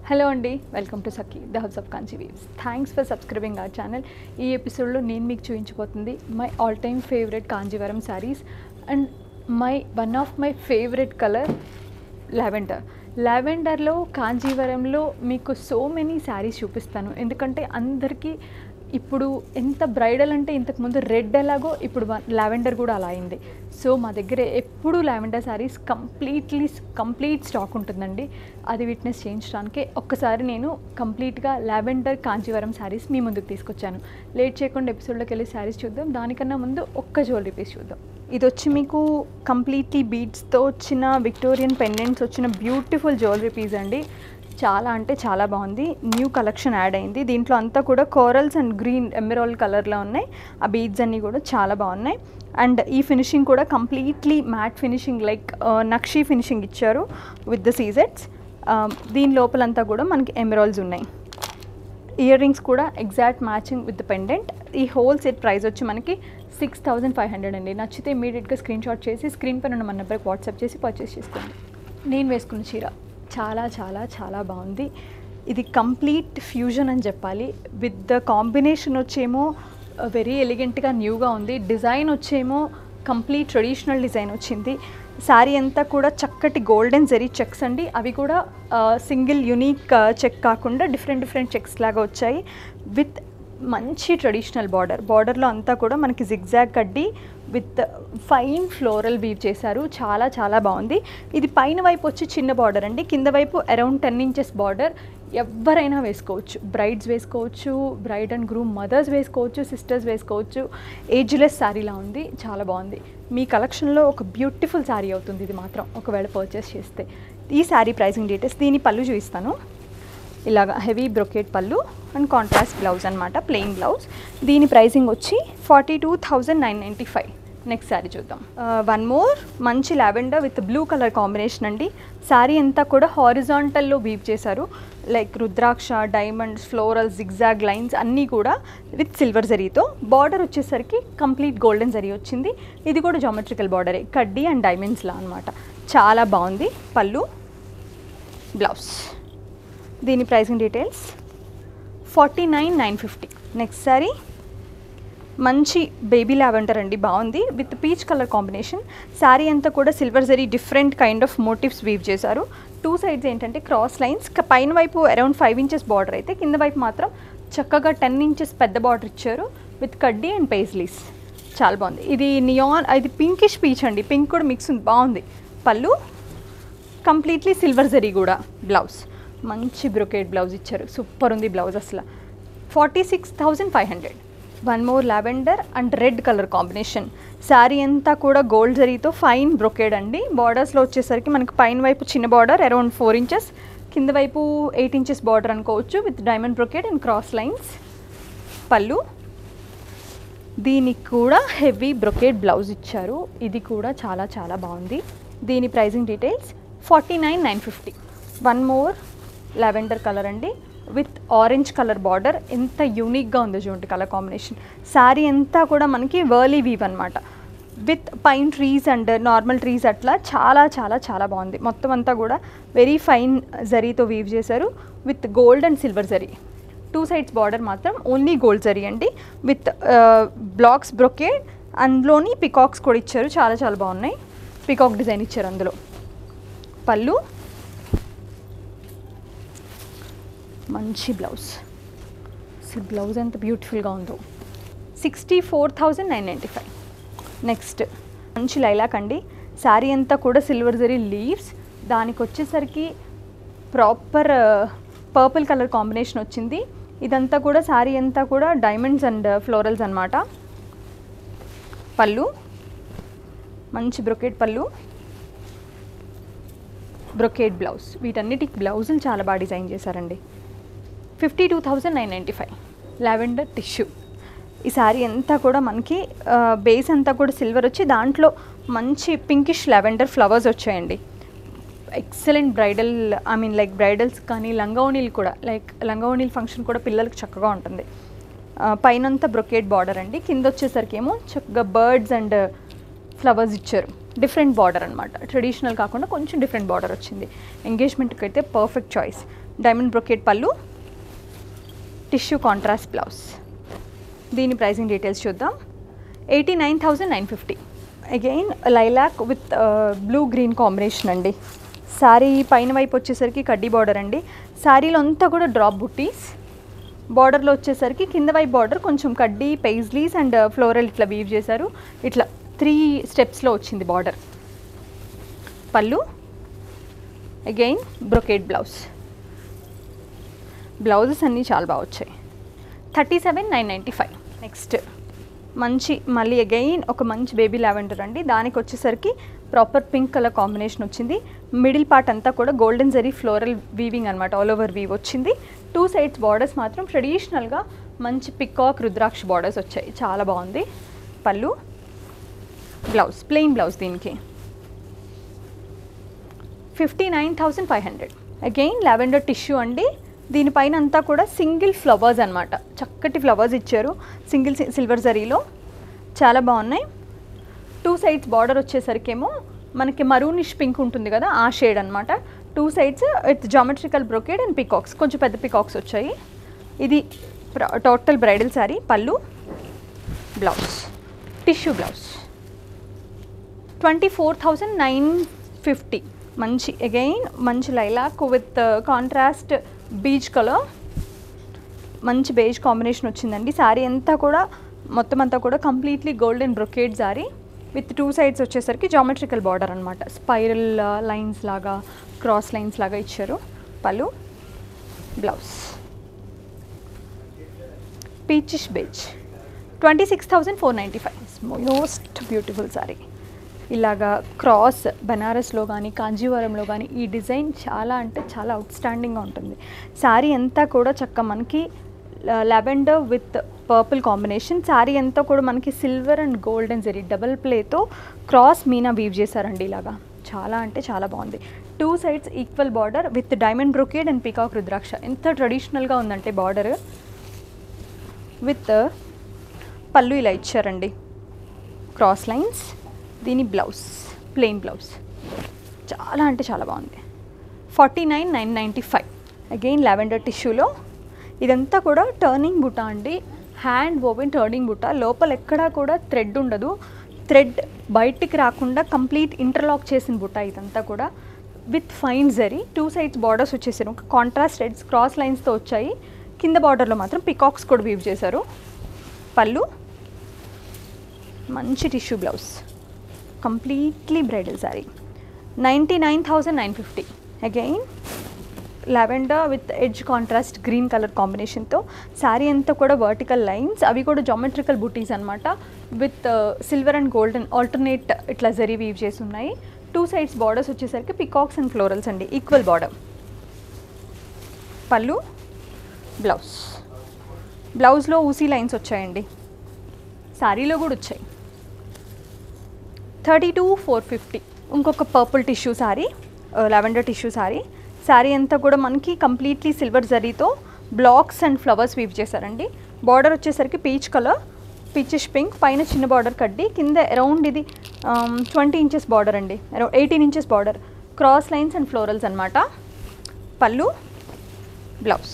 hello అండి welcome to Sakhi the house of Kanchi weaves thanks for subscribing our channel ఈ ఎపిసోడ్లో నేను మీకు చూపించబోతుంది my all time favourite Kanjeevaram saris and my one of my favourite colour lavender లావెండర్లో కాంజీవరంలో మీకు సో మెనీ శారీస్ చూపిస్తాను ఎందుకంటే అందరికీ ఇప్పుడు ఎంత బ్రైడల్ అంటే ఇంతకుముందు రెడ్ ఎలాగో ఇప్పుడు లావెండర్ కూడా అలా అయింది సో మా దగ్గర ఎప్పుడు lavender saris completely complete stock ఉంటుందండి అది విట్నెస్ చేయించడానికి ఒక్కసారి నేను కంప్లీట్గా లావెండర్ కాంచీవరం శారీస్ మీ ముందుకు తీసుకొచ్చాను లేట్ చేయకుండా ఎపిసోడ్లోకి వెళ్ళి శారీస్ చూద్దాం దానికన్నా ముందు ఒక్క జ్యువెలరీ పీస్ చూద్దాం ఇది వచ్చి మీకు కంప్లీట్లీ బీడ్స్తో వచ్చిన విక్టోరియన్ పెండెంట్స్ వచ్చిన బ్యూటిఫుల్ జ్యువెలరీ పీస్ అండి చాలా అంటే చాలా బాగుంది న్యూ కలెక్షన్ యాడ్ అయింది దీంట్లో అంతా కూడా కోరల్స్ అండ్ గ్రీన్ ఎమెరాల్ కలర్లో ఉన్నాయి ఆ బీడ్స్ అన్నీ కూడా చాలా బాగున్నాయి అండ్ ఈ ఫినిషింగ్ కూడా completely matte finishing like nakshi finishing ఇచ్చారు విత్ ద సీజెట్స్ దీని లోపలంతా కూడా మనకి ఎమెరాల్స్ ఉన్నాయి ఇయర్ రింగ్స్ కూడా ఎగ్జాక్ట్ మ్యాచింగ్ విత్ పెండెంట్ ఈ హోల్ సెట్ ప్రైస్ వచ్చి మనకి సిక్స్ థౌజండ్ ఫైవ్ హండ్రెడ్ అండి నచ్చితే ఇమీడియట్గా స్క్రీన్ షాట్ చేసి స్క్రీన్ పైన ఉన్న మన నెంబర్కి వాట్సాప్ చేసి పర్చేస్ చేసుకోండి నేను వేసుకున్న చీర చాలా చాలా చాలా బాగుంది ఇది కంప్లీట్ ఫ్యూజన్ అని చెప్పాలి విత్ ద కాంబినేషన్ వచ్చేమో వెరీ ఎలిగెంట్గా న్యూగా ఉంది డిజైన్ వచ్చేమో కంప్లీట్ ట్రెడిషనల్ డిజైన్ వచ్చింది శారీ అంతా కూడా చక్కటి గోల్డెన్ జెరీ చెక్స్ అండి అవి కూడా సింగిల్ యునీక్ చెక్ కాకుండా డిఫరెంట్ డిఫరెంట్ చెక్స్ లాగా వచ్చాయి విత్ మంచి ట్రెడిషనల్ బార్డర్ బార్డర్లో అంతా కూడా మనకి జిగ్జాగ్ కడ్డీ విత్ ఫైన్ ఫ్లోరల్ వీవ్ చేశారు చాలా చాలా బాగుంది ఇది పైన వైపు వచ్చి చిన్న బార్డర్ అండి కింద వైపు అరౌండ్ టెన్ ఇంచెస్ బార్డర్ ఎవరైనా వేసుకోవచ్చు బ్రైడ్స్ వేసుకోవచ్చు బ్రైడ్ అండ్ గ్రూమ్ మదర్స్ వేసుకోవచ్చు సిస్టర్స్ వేసుకోవచ్చు ఏజ్లెస్ శారీలా ఉంది చాలా బాగుంది మీ కలెక్షన్లో ఒక బ్యూటిఫుల్ శారీ అవుతుంది ఇది మాత్రం ఒకవేళ పర్చేస్ చేస్తే ఈ శారీ ప్రైసింగ్ డీటెయిల్స్ దీని పళ్ళు చూపిస్తాను ఇలాగ హెవీ బ్రొకేట్ పళ్ళు అండ్ కాంట్రాస్ట్ బ్లౌజ్ అనమాట ప్లెయిన్ బ్లౌజ్ దీని ప్రైసింగ్ వచ్చి forty two thousand nine ninety five next sari చూద్దాం వన్ మోర్ మంచి lavender with blue colour combination అండి శారీ అంతా కూడా హారిజాంటల్లో వీవ్ చేశారు like rudraksha diamonds floral zigzag lines అన్నీ కూడా విత్ సిల్వర్ జరీతో బార్డర్ వచ్చేసరికి కంప్లీట్ గోల్డెన్ జరీ వచ్చింది ఇది కూడా జామెట్రికల్ బార్డరే కడ్డీ అండ్ డైమండ్స్లా అనమాట చాలా బాగుంది పళ్ళు బ్లౌజ్ దీని pricing details forty nine nine fifty next sari మంచి బేబీ లావెండర్ అండి బాగుంది with peach colour combination sari అంతా కూడా silver zari different kind of motives weave చేశారు టూ సైడ్స్ ఏంటంటే క్రాస్ లైన్స్ పైన వైపు అరౌండ్ ఫైవ్ ఇంచెస్ బార్డర్ అయితే కింద వైపు మాత్రం చక్కగా టెన్ ఇంచెస్ పెద్ద బార్డర్ ఇచ్చారు విత్ కడ్డీ అండ్ పేజ్లీస్ చాలా బాగుంది ఇది నియాన్ ఇది పింకిష్ పీచ్ అండి పింక్ కూడా మిక్స్ ఉంది బాగుంది పళ్ళు కంప్లీట్లీ సిల్వర్ జరీ కూడా బ్లౌజ్ మంచి బ్రొకేట్ బ్లౌజ్ ఇచ్చారు సూపర్ ఉంది బ్లౌజ్ అసలు forty six thousand five hundred one more lavender and red colour combination sari అంతా కూడా గోల్డ్ జరీతో ఫైన్ బ్రొకేడ్ అండి బార్డర్స్లో వచ్చేసరికి మనకి పైన వైపు చిన్న బార్డర్ అరౌండ్ ఫోర్ ఇంచెస్ కింద వైపు ఎయిట్ ఇంచెస్ బార్డర్ అనుకోవచ్చు with diamond brocade and cross lines పళ్ళు దీనికి కూడా హెవీ బ్రొకేడ్ బ్లౌజ్ ఇచ్చారు ఇది కూడా చాలా చాలా బాగుంది దీని pricing details forty nine nine fifty one more lavender colour అండి విత్ ఆరెంజ్ కలర్ బార్డర్ ఎంత యూనిక్గా ఉందో చూడండి కలర్ కాంబినేషన్ శారీ అంతా కూడా మనకి వర్లీ వీవ్ అనమాట with pine trees and normal trees అట్లా చాలా చాలా చాలా బాగుంది మొత్తం అంతా కూడా వెరీ ఫైన్ జరీతో వీవ్ చేశారు with gold and silver zari two sides border మాత్రం ఓన్లీ గోల్డ్ జరీ అండి విత్ బ్లాక్స్ బ్రొకేడ్ అందులోని పికాక్స్ కూడా ఇచ్చారు చాలా చాలా బాగున్నాయి పికాక్ డిజైన్ ఇచ్చారు అందులో పళ్ళు మంచి బ్లౌజ్ అసలు బ్లౌజ్ ఎంత బ్యూటిఫుల్గా ఉందో sixty four thousand nine ninety five next మంచి లైలాక్ అండి శారీ అంతా కూడా సిల్వర్ జరీ లీవ్స్ దానికి వచ్చేసరికి ప్రాపర్ పర్పుల్ కలర్ కాంబినేషన్ వచ్చింది ఇదంతా కూడా శారీ అంతా కూడా డైమండ్స్ అండ్ ఫ్లోరల్స్ అనమాట పళ్ళు మంచి బ్రొకేట్ పళ్ళు బ్రొకేట్ బ్లౌజ్ వీటన్నిటికి బ్లౌజులు చాలా బాగా డిజైన్ చేశారండి fifty two thousand nine ninety five lavender tissue ఈ శారీ అంతా కూడా మనకి బేస్ అంతా కూడా సిల్వర్ వచ్చి దాంట్లో మంచి పింకిష్ లావెండర్ ఫ్లవర్స్ వచ్చాయండి excellent bridal I mean like bridals కానీ లంగావణీలు కూడా లైక్ లంగావణీల ఫంక్షన్ కూడా పిల్లలకు చక్కగా ఉంటుంది పైనంతా బ్రొకేట్ బార్డర్ అండి కింద వచ్చేసరికి ఏమో చక్కగా బర్డ్స్ అండ్ ఫ్లవర్స్ ఇచ్చారు డిఫరెంట్ బార్డర్ అనమాట ట్రెడిషనల్ కాకుండా కొంచెం డిఫరెంట్ బార్డర్ వచ్చింది ఎంగేజ్మెంట్కి అయితే పర్ఫెక్ట్ చాయిస్ డైమండ్ బ్రొకెట్ పళ్ళు టిష్యూ కాంట్రాస్ట్ బ్లౌజ్ దీని ప్రైసింగ్ డీటెయిల్స్ చూద్దాం eighty nine thousand nine fifty again lilac with blue green combination అండి శారీ పైన వైపు వచ్చేసరికి కడ్డీ బార్డర్ అండి శారీలో అంతా కూడా డ్రాప్ బుట్టీస్ బార్డర్లో వచ్చేసరికి కింద వైపు బార్డర్ కొంచెం కడ్డీ పెయిజ్లీస్ అండ్ ఫ్లోరల్ ఇట్లా వీవ్ చేశారు ఇట్లా త్రీ స్టెప్స్లో వచ్చింది బార్డర్ పళ్ళు అగైన్ బ్రొకేట్ బ్లౌజ్ బ్లౌజెస్ అన్నీ చాలా బాగా వచ్చాయి thirty seven nine ninety five next మంచి మళ్ళీ అగైన్ ఒక మంచి బేబీ లావెండర్ అండి దానికి వచ్చేసరికి ప్రాపర్ పింక్ కలర్ కాంబినేషన్ వచ్చింది మిడిల్ పార్ట్ అంతా కూడా గోల్డెన్ జరీ ఫ్లోరల్ వీవింగ్ అనమాట ఆల్ ఓవర్ వీవ్ వచ్చింది టూ సైడ్స్ బార్డర్స్ మాత్రం ట్రెడిషనల్గా మంచి పికాక్ రుద్రాక్ష బార్డర్స్ వచ్చాయి చాలా బాగుంది పళ్ళు బ్లౌజ్ ప్లెయిన్ బ్లౌజ్ దీనికి fifty nine thousand five hundred again lavender tissue అండి దీనిపైన అంతా కూడా సింగిల్ ఫ్లవర్స్ అనమాట చక్కటి ఫ్లవర్స్ ఇచ్చారు సింగిల్ సిల్వర్ జరీలో చాలా బాగున్నాయి టూ సైడ్స్ బార్డర్ వచ్చేసరికేమో మనకి మరూనిష్ పింక్ ఉంటుంది కదా ఆ షేడ్ అనమాట two sides with geometrical brocade and peacocks కొంచెం పెద్ద పికాక్స్ వచ్చాయి ఇది టోటల్ బ్రైడల్ శారీ పళ్ళు blouse tissue blouse twenty four thousand nine fifty మంచి అగైన్ మంచి lilac with contrast peach colour మంచి బేజ్ కాంబినేషన్ వచ్చిందండి శారీ అంతా కూడా మొత్తం అంతా కూడా completely golden brocade sari with two sides వచ్చేసరికి జామెట్రికల్ బార్డర్ అనమాట స్పైరల్ లైన్స్ లాగా క్రాస్ లైన్స్ లాగా ఇచ్చారు పళ్ళు blouse peachish beige twenty six thousand four ninety five most beautiful sari ఇలాగా క్రాస్ బనారస్లో కానీ కాంజీవరంలో కానీ ఈ డిజైన్ చాలా అంటే చాలా అవుట్స్టాండింగ్గా ఉంటుంది శారీ అంతా కూడా చక్క మనకి lavender with purple combination sari అంతా కూడా మనకి silver and golden zari double ప్లేతో క్రాస్ మీనా వీవ్ చేశారండి ఇలాగా చాలా అంటే చాలా బాగుంది two sides equal border with diamond brocade and peacock rudraksha ఎంత ట్రెడిషనల్గా ఉందంటే బార్డర్ విత్ పళ్ళు ఇలా ఇచ్చారండి క్రాస్ లైన్స్ దీని బ్లౌజ్ ప్లెయిన్ బ్లౌజ్ చాలా అంటే చాలా బాగుంది forty nine nine ninety five again lavender టిష్యూలో ఇదంతా కూడా టర్నింగ్ బుట్ట అండి హ్యాండ్ ఓవెన్ టర్నింగ్ బుట్ట లోపల ఎక్కడా కూడా థ్రెడ్ ఉండదు థ్రెడ్ బయటికి రాకుండా కంప్లీట్ ఇంటర్లాక్ చేసిన బుట్ట ఇదంతా కూడా with fine zari two sides borders వచ్చేసారు ఒక కాంట్రాస్ట్ రెడ్స్ క్రాస్ లైన్స్తో వచ్చాయి కింద బార్డర్లో మాత్రం పికాక్స్ కూడా వీవ్ చేశారు పళ్ళు మంచి tissue blouse completely bridal sari ninety nine thousand nine fifty again lavender with edge contrast green colour కాంబినేషన్తో శారీ అంతా కూడా వర్టికల్ లైన్స్ అవి కూడా జామెట్రికల్ బుటీస్ అనమాట with silver and golden alternate ఇట్లా జరీ వీవ్ చేసి ఉన్నాయి టూ సైడ్స్ బార్డర్స్ వచ్చేసరికి పికాక్స్ అండ్ ఫ్లోరల్స్ అండి ఈక్వల్ బార్డర్ పళ్ళు బ్లౌజ్ బ్లౌజ్లో ఊసీ లైన్స్ వచ్చాయండి శారీలో కూడా వచ్చాయి థర్టీ టూ ఫోర్ ఫిఫ్టీ ఇంకొక purple tissue sari lavender tissue sari sari అంతా కూడా మనకి కంప్లీట్లీ సిల్వర్ జరీతో బ్లాక్స్ అండ్ ఫ్లవర్స్ వీవ్ చేశారండి బార్డర్ వచ్చేసరికి పీచ్ కలర్ పీచిష్ పింక్ పైన చిన్న బార్డర్ కడ్డి కింద అరౌండ్ ఇది ట్వంటీ ఇంచెస్ బార్డర్ అండి around eighteen inches border cross lines and florals అనమాట పళ్ళు బ్లౌజ్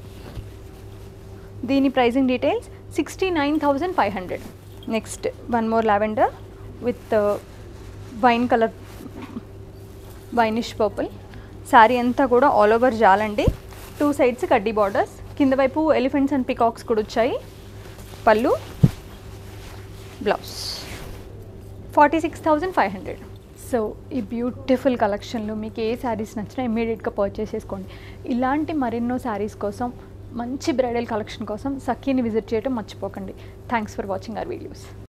దీని pricing details sixty nine thousand five hundred next one more lavender with wine colour winish purple sari అంతా కూడా ఆల్ ఓవర్ జాలండి two sides కడ్డీ borders కింద వైపు ఎలిఫెంట్స్ అండ్ పికాక్స్ కూడా వచ్చాయి పళ్ళు blouse forty six thousand five hundred so ఈ బ్యూటిఫుల్ కలెక్షన్లో మీకు ఏ శారీస్ నచ్చినా ఇమీడియట్గా పర్చేస్ చేసుకోండి ఇలాంటి మరెన్నో శారీస్ కోసం మంచి బ్రైడల్ కలెక్షన్ కోసం సఖీని విజిట్ చేయడం మర్చిపోకండి thanks for watching our videos